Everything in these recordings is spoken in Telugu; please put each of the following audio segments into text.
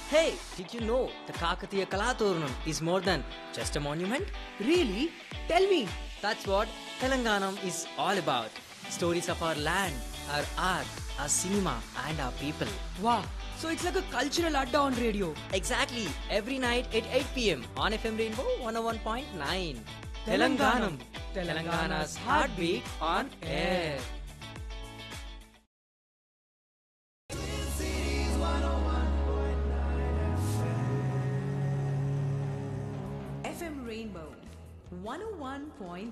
Hey, did you know the Kakatiya Kalaturnam is more than just a monument? Really? Tell me. That's what Telanganam is all about. Stories of our land, our art, our cinema, and our people. Wow. So it's like a cultural adda on radio. Exactly, every night at 8 pm on FM Rainbow 101.9. Telanganam. Telanganam, Telangana's Telangana's heartbeat on air. FM Rainbow 101.9.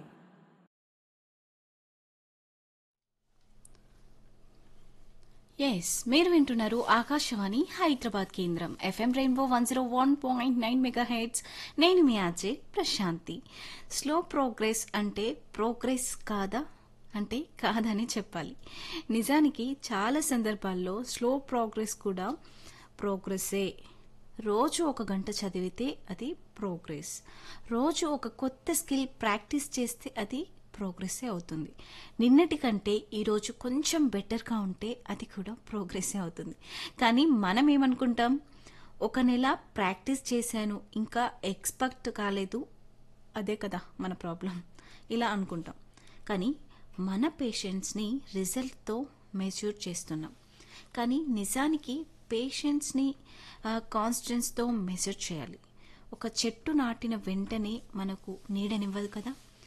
Yes మీరు వింటున్నారు ఆకాశవాణి హైదరాబాద్ కేంద్రం FM rainbow one zero one point nine mega hertz నేను మీ ఆజే ప్రశాంతి స్లో ప్రోగ్రెస్ అంటే ప్రోగ్రెస్ కాదా అంటే కాదని చెప్పాలి నిజానికి చాలా సందర్భాల్లో స్లో ప్రోగ్రెస్ కూడా ప్రోగ్రెస్సే రోజు ఒక గంట చదివితే అది ప్రోగ్రెస్ రోజు ఒక కొత్త స్కిల్ ప్రాక్టీస్ చేస్తే అది ప్రోగ్రెస్సే అవుతుంది నిన్నటి కంటే ఈరోజు కొంచెం బెటర్గా ఉంటే అది కూడా ప్రోగ్రెస్సే అవుతుంది కానీ మనం ఏమనుకుంటాం ఒక నెల ప్రాక్టీస్ చేశాను ఇంకా ఎక్స్పర్ట్ కాలేదు అదే కదా మన ప్రాబ్లం ఇలా అనుకుంటాం కానీ మన పేషెంట్స్ని రిజల్ట్తో మెజూర్ చేస్తున్నాం కానీ నిజానికి పేషెంట్స్ని కాన్స్టెన్స్తో మెజర్ చేయాలి ఒక చెట్టు నాటిన వెంటనే మనకు నీడనివ్వదు కదా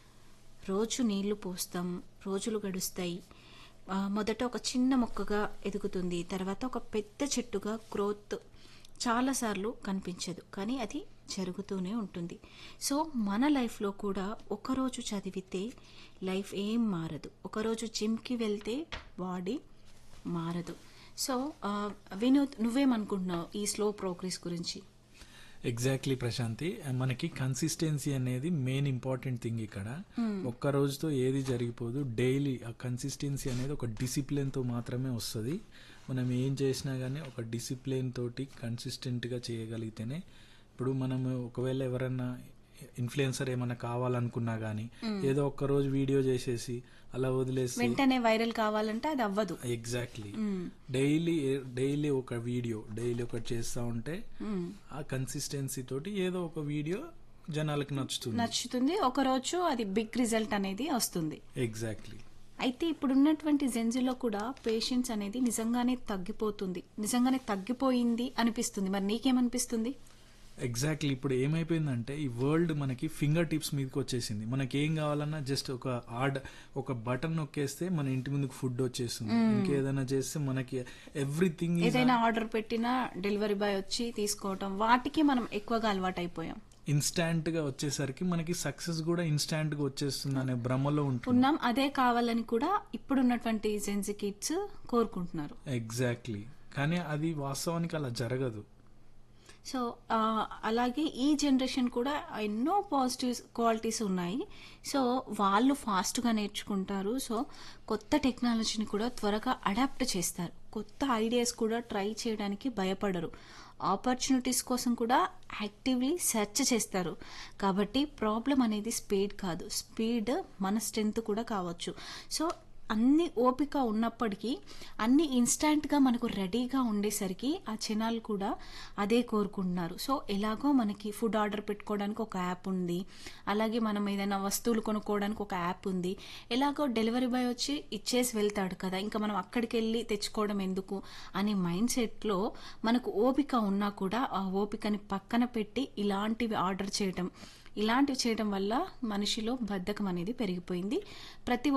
రోజు నీళ్లు పోస్తాం రోజులు గడుస్తాయి ఆ, మొదట ఒక చిన్న మొక్కగా ఎదుగుతుంది తర్వాత ఒక పెద్ద చెట్టుగా గ్రోత్ చాలాసార్లు కనిపించదు కానీ అది జరుగుతూనే ఉంటుంది సో మన లైఫ్లో కూడా ఒకరోజు చదివితే లైఫ్ ఏం మారదు ఒకరోజు జిమ్కి వెళ్తే బాడీ మారదు సో ఆ, వినోద్ నువ్వేమనుకుంటున్నావు ఈ స్లో ప్రోగ్రెస్ గురించి ఎగ్జాక్ట్లీ ప్రశాంతి మనకి కన్సిస్టెన్సీ అనేది మెయిన్ ఇంపార్టెంట్ థింగ్ ఇక్కడ ఒక్క రోజుతో ఏది జరిగిపోదు డైలీ ఆ కన్సిస్టెన్సీ అనేది ఒక discipline తో మాత్రమే వస్తుంది మనం ఏం చేసినా కానీ ఒక డిసిప్లిన్ తోటి కన్సిస్టెంట్గా చేయగలిగితేనే ఇప్పుడు మనం ఒకవేళ ఎవరన్నా ఇన్ఫ్లుయెన్సర్ ఏమైనా కావాలనుకున్నా కానీ ఏదో ఒక్క రోజు వీడియో చేసేసి అలా వదిలేసి వెంటనే వైరల్ కావాలంటే అది అవ్వదు ఎగ్జాక్ట్లీ డైలీ డైలీ ఒక వీడియో డైలీ ఒకటి చేస్తా ఉంటే ఆ కన్సిస్టెన్సీ తోటి ఏదో ఒక వీడియో జనాలకు నచ్చుతుంది నచ్చుతుంది ఒక రోజు అది బిగ్ రిజల్ట్ అనేది వస్తుంది ఎగ్జాక్ట్లీ అయితే ఇప్పుడున్నటువంటి జెన్జీలో కూడా పేషెన్స్ అనేది నిజంగానే తగ్గిపోతుంది నిజంగానే తగ్గిపోయింది అనిపిస్తుంది మరి నీకేమనిపిస్తుంది ఎగ్జాక్ట్లీ ఇప్పుడు ఏమైపోయిందంటే ఈ వరల్డ్ మనకి ఫింగర్ టిప్స్ మీదకి వచ్చేసింది మనకి ఏం కావాలన్నా జస్ట్ ఒక ఆర్డర్ ఒక బటన్ నొక్కేస్తే మన ఇంటి ముందుకు ఫుడ్ వచ్చేస్తుంది ఇంకేదైనా చేస్తే మనకి ఎవ్రీథింగ్ ఏదైనా ఆర్డర్ పెట్టినా డెలివరీ బాయ్ వచ్చి తీసుకోవటం వాటికి మనం ఎక్కువగా అలవాటు అయిపోయాం ఇన్స్టాంట్ గా వచ్చేసరికి మనకి సక్సెస్ కూడా ఇన్స్టాంట్ గా వచ్చేస్తుంది అనే భ్రమలో ఉంటుంది ఉన్నాం అదే కావాలని కూడా ఇప్పుడున్నటువంటి జెన్జీ కిడ్స్ కోరుకుంటున్నారు ఎగ్జాక్ట్లీ కానీ అది వాస్తవానికి అలా జరగదు సో ఆ, అలాగే ఈ జనరేషన్ కూడా ఎన్నో పాజిటివ్ క్వాలిటీస్ ఉన్నాయి సో వాళ్ళు ఫాస్ట్గా నేర్చుకుంటారు సో కొత్త టెక్నాలజీని కూడా త్వరగా అడాప్ట్ చేస్తారు కొత్త ఐడియాస్ కూడా ట్రై చేయడానికి భయపడరు ఆపర్చునిటీస్ కోసం కూడా యాక్టివ్లీ సెర్చ్ చేస్తారు కాబట్టి ప్రాబ్లం అనేది స్పీడ్ కాదు స్పీడ్ మన స్ట్రెంత్ కూడా కావచ్చు సో అన్ని ఓపిక ఉన్నప్పటికీ అన్ని ఇన్స్టాంట్గా మనకు రెడీగా ఉండేసరికి ఆ జనాలు కూడా అదే కోరుకుంటున్నారు సో ఎలాగో మనకి ఫుడ్ ఆర్డర్ పెట్టుకోవడానికి ఒక యాప్ ఉంది అలాగే మనం ఏదైనా వస్తువులు కొనుక్కోవడానికి ఒక యాప్ ఉంది ఎలాగో డెలివరీ బాయ్ వచ్చి ఇచ్చేసి వెళ్తాడు కదా ఇంకా మనం అక్కడికి వెళ్ళి తెచ్చుకోవడం ఎందుకు అనే మైండ్ సెట్లో మనకు ఓపిక ఉన్నా కూడా ఆ ఓపికని పక్కన పెట్టి ఇలాంటివి ఆర్డర్ చేయడం ఇలాంటివి చేయడం వల్ల మనిషిలో బద్ధకం అనేది పెరిగిపోయింది ప్రతి